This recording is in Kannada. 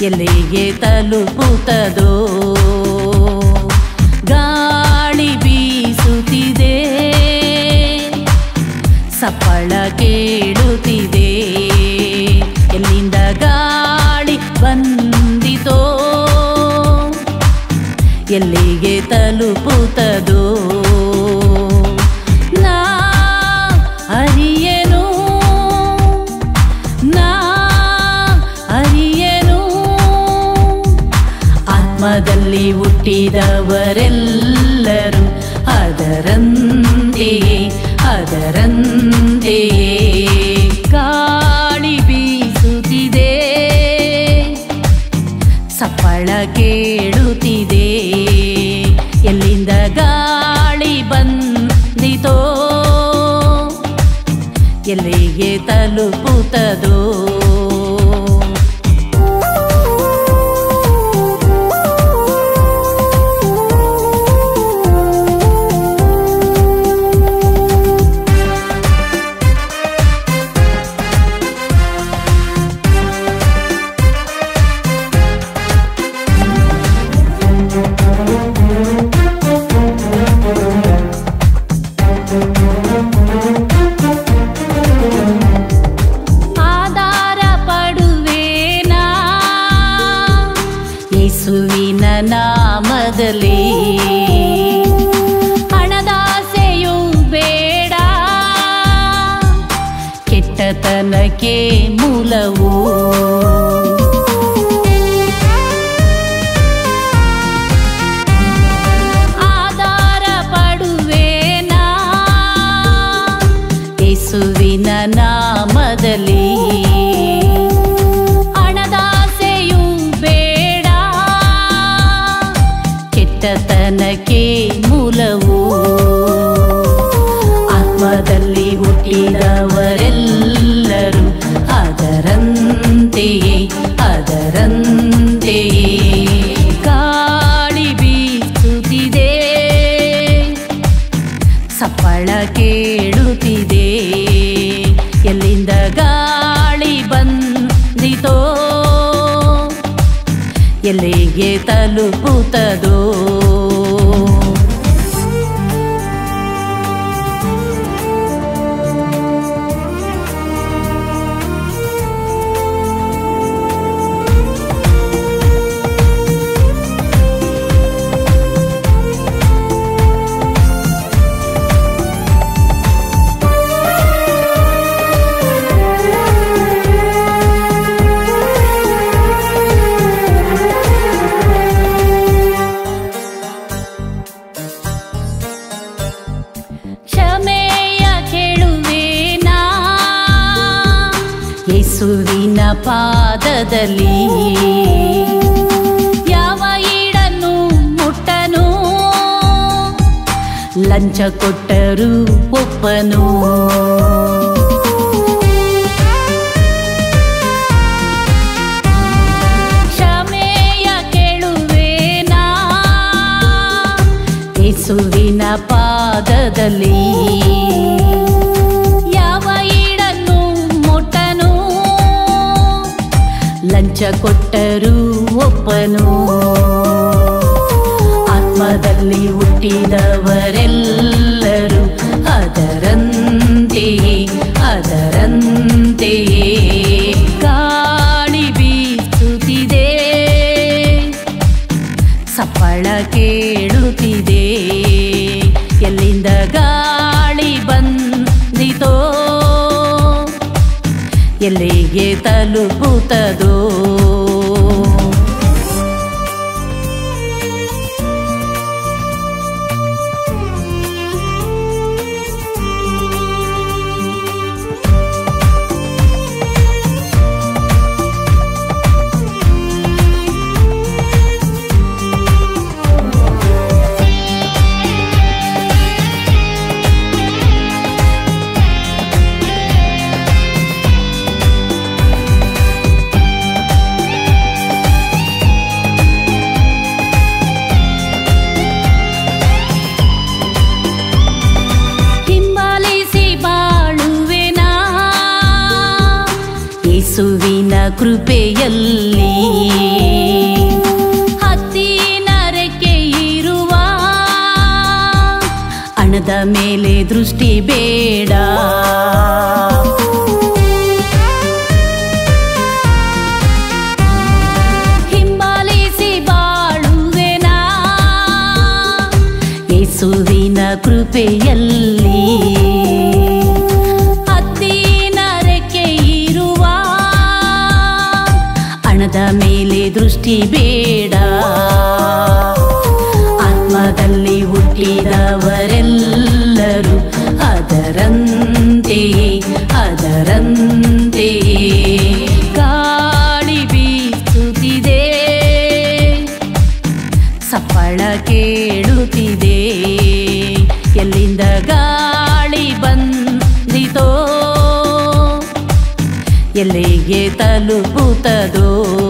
ಎಲ್ಲಿಗೆ ತಲುಪುತ್ತದೋ ಗಾಳಿ ಬೀಸುತ್ತಿದೆ ಸಪ್ಪಳ ಕೇಳುತ್ತಿದೆ ಎಲ್ಲಿಂದ ಗಾಳಿ ಬಂದಿತೋ ಎಲ್ಲಿಗೆ ತಲುಪುತ್ತದೋ ನಾ ಅರಿಯನು ನಾ ಅರಿಯನು ಆತ್ಮದಲ್ಲಿ ಹುಟ್ಟಿದವರೆಲ್ಲರೂ ಅದರಂತೆಯೇ ಅದರಂತೆಯೇ ಗಾಳಿ ಬೀಸುತ್ತಿದೆ ಸಪ್ಪಳ ಕೇಳುತ್ತಿದೆ ಎಲ್ಲಿಂದ ಗಾಳಿ ಬಂದಿತೋ ಎಲ್ಲಿಗೆ ತಲುಪುತ್ತದೋ ಆಧಾರ ಪಡುವೇನಾ ಯೇಸುವಿನ ನಾಮದಲ್ಲಿ ಹಣದಾಸೆಯೂ ಬೇಡ ಕೆಟ್ಟತನಕ್ಕೆ ಮೂಲವು ಆಧಾರ ಪಡುವೇನಾ ಯೇಸುವಿನ ನಾಮದಲ್ಲಿ ಹಣದಾಸೆಯೂ ಬೇಡ ಕೆಟ್ಟತನಕ್ಕೆ ಮೂಲವು ಆತ್ಮದಲ್ಲಿ ಹುಟ್ಟಿದವರೆಲ್ಲರೂ ಅದರಂತೆಯೇ ಅದರಂತೆಯೇ ಗಾಳಿ ಬೀಸುತ್ತಿದೆ ಸಪ್ಪಳ ಕೇಳುತ್ತಿದೆ ಎಲ್ಲಿಂದ ಗಾಳಿ ಬಂದಿತೋ ಎಲ್ಲಿಗೆ ತಲುಪುತ್ತದೋ ಕ್ಷಮೆಯ ಕೇಳುವೇನಾ ಯೇಸುವಿನ ಪಾದದಲ್ಲಿ ಯಾವ ಈಡನ್ನು ಮುಟ್ಟನು ಲಂಚ ಕೊಟ್ಟರು ಒಪ್ಪನು ಕ್ಷಮೆಯ ಕೇಳುವೇನಾ ಯೇಸುವಿನ ಪಾದದಲ್ಲಿ ಯಾವ ಈಡನ್ನು ಮುಟ್ಟನು ಲಂಚ ಕೊಟ್ಟರು ಒಪ್ಪನು ಆತ್ಮದಲ್ಲಿ ಹುಟ್ಟಿದವರೆಲ್ಲರೂ ಅದರಂತೆಯೇ ಅದರಂತೆಯೇ ಗಾಳಿ ಬೀಸುತ್ತಿದೆ ಸಪ್ಪಳ ಕೇಳುತ್ತಿದೆ ಎಲ್ಲಿಂದ ಗಾಳಿ ಬಂದಿತೋ ಎಲ್ಲಿಗೆ ತಲುಪುತ್ತದೋ ಹಿಂಬಾಲಿಸಿ ಬಾಳುವೆನಾ ಯೇಸುವಿನ ಕೃಪೆಯಲ್ಲಿ ಹಣದ ಮೇಲೆ ದೃಷ್ಟಿ ಬೇಡ ಹಿಂಬಾಲಿಸಿ ಬಾಳುವೆನಾ ಯೇಸುವಿನ ಕೃಪೆಯಲ್ಲಿ ಹತ್ತಿನ ರೆಕ್ಕೆ ಇರುವ ಹಣದ ಮೇಲೆ ದೃಷ್ಟಿ ಬೇಡ ಆತ್ಮದಲ್ಲಿ ಹುಟ್ಟಿದವರೆಲ್ಲರೂ ಅದರಂತೆಯೇ ಅದರಂತೆಯೇ ಗಾಳಿ ಬೀಸುತ್ತಿದೆ ಸಪ್ಪಳ ಕೇಳುತ್ತಿದೆ ಎಲ್ಲಿಂದ ಗಾಳಿ ಬಂದಿತೋ ಎಲ್ಲಿಗೆ ತಲುಪುತ್ತದೋ